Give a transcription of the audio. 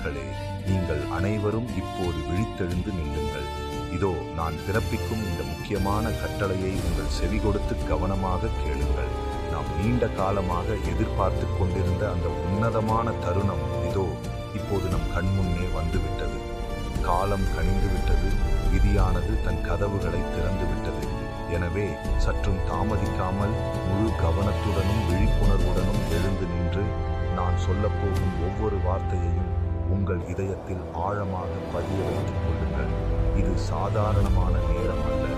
பிள்ளைகளே நீங்கள் அனைவரும் இப்போது விழித்தெழுந்து நில்லுங்கள் இதோ நான் பிறப்பிக்கும் இந்த முக்கியமான கட்டளையை உங்கள் செவி கொடுத்து கவனமாக கேளுங்கள் நாம் நீண்ட காலமாக எதிர்பார்த்து கொண்டிருந்த அந்த உன்னதமான தருணம் இதோ இப்போது நம் கண்முன்னே வந்துவிட்டது காலம் கனிந்து விட்டது விதியானது தன் கதவுகளை திறந்து விட்டது எனவே சற்றும் தாமதிக்காமல் முழு கவனத்துடனும் விழிப்புணர்வுடனும் எழுந்து நின்று நான் சொல்லப்போகும் ஒவ்வொரு வார்த்தையையும் உங்கள் இதயத்தில் ஆழமாக பதிய வைத்துக் கொள்ளுங்கள் இது சாதாரணமான நேரம் அல்ல